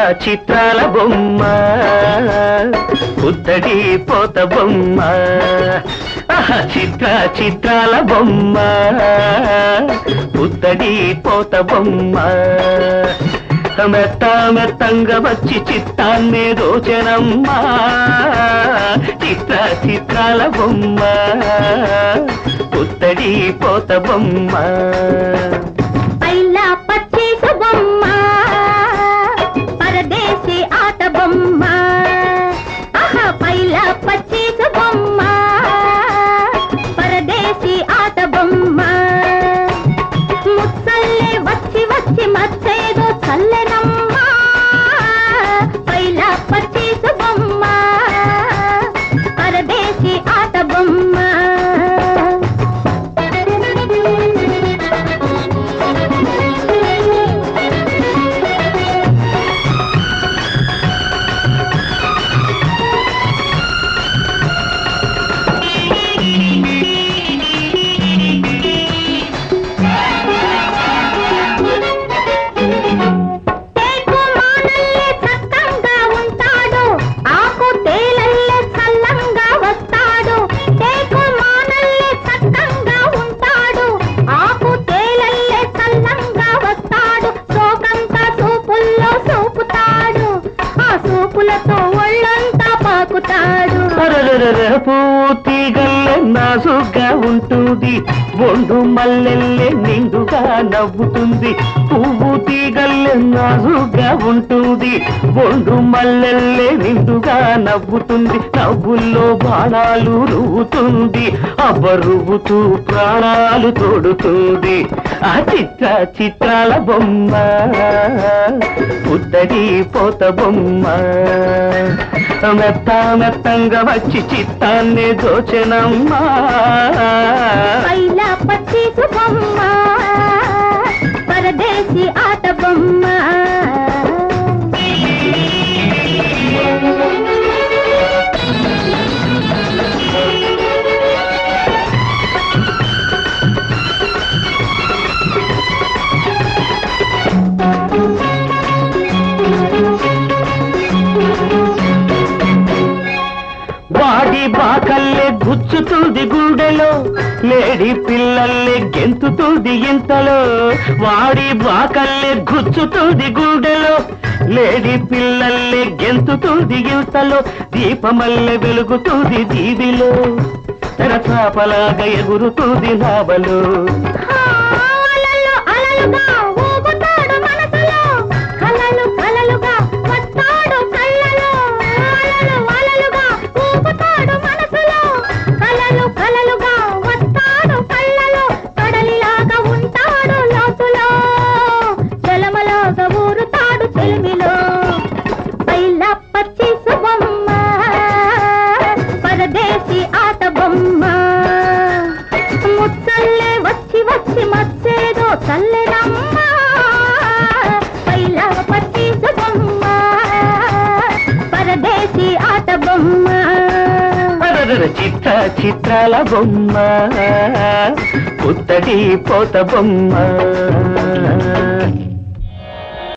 చిత్రాల బొమ్మ పుత్తడి పోత బొమ్మ ఆహా, చిత్ర చిత్రాల బొమ్మ పుత్తడి పోత బొమ్మ మెత్త మెత్తంగా వచ్చి చిత్తాన్నే దోచనమ్మా చిత్ర చిత్రాల బొమ్మ పుత్తడి పోత బొమ్మ పైలా పచ్చేసు బొమ్మ పరదేశీ ఆట బొమ్మ ఆహా పైలా పచ్చేసు బొమ్మ పరదేశీ ఆట బొమ్మ ముచ్చల్లే వచ్చి వచ్చి మచ్చేదో చల్లెనమ్మా పైలా పచ్చేసు బొమ్మ పరదేశీ ఆట బొమ్మ టేకు మానల్లే చక్కంగా ఉంటాడు ఆకు తేలల్లే చల్లంగా వస్తాడు టేకు మానల్లే చక్కంగా ఉంటాడు ఆకు తేలల్లే చల్లంగా వస్తాడు సోకంతా సూపుల్లో సూపుతాడు ఆ సూపులతో ఒళ్ళంతా పాకుతాడు అరరరర పూర్తిగల్లె నాసుగా ఉంటుంది బొండు మల్లెల్లె నిండుగా నవ్వుతుంది పువ్వు తీగల్లె నాసుగా ఉంటుంది బొండు మల్లెల్లె నిండుగా నవ్వుతుంది నవ్వుల్లో బాణాలు రువ్వుతుంది అబ్బరువుతూ ప్రాణాలు తోడుతుంది ఆ చిత్ర చిత్రాల బొమ్మ పుత్తడి పోత బొమ్మ మెత్త మెత్తంగా వచ్చి చిత్తాన్ని దోచనమ్మా పైలా పచ్చేసు బొమ్మ పరదేశీ ఆట బొమ్మ వాడి బాకల్లే గుచ్చుతుంది గుండెలో లేడి పిల్లల్లే గెంతుతుంది ఇంతలో వాడి బాకల్లే గుచ్చుతుంది గుండెలో లేడి పిల్లల్లే గెంతుతుంది ఇంతలో దీపమల్లె వెలుగుతుంది దీవిలో తెరచాపలాగా ఎగురుతుంది నావలో ఆ, అలలు అలలుగా ఊగుతాడు మనసులో కలలు కలలుగా వస్తాడు కళ్ళలో అలలు అలలుగా ఊగుతాడు మనసులో కలలు కలలుగా వస్తాడు కళ్ళలో కడలిలాగా ఉంటాడు లోతులో జలమలాగా ఊరుతాడు చెలిమిలో పైలా పచ్చేసు బొమ్మ పరదేశీ ఆట బొమ్మ ముచ్చల్లే వచ్చి వచ్చి మచ్చేదో చల్లెనమ్మా పైలా పచ్చేసు బొమ్మ పరదేశీ ఆట బొమ్మ అరరర చిత్ర చిత్రాల బొమ్మ పుత్తడి పోత బొమ్మ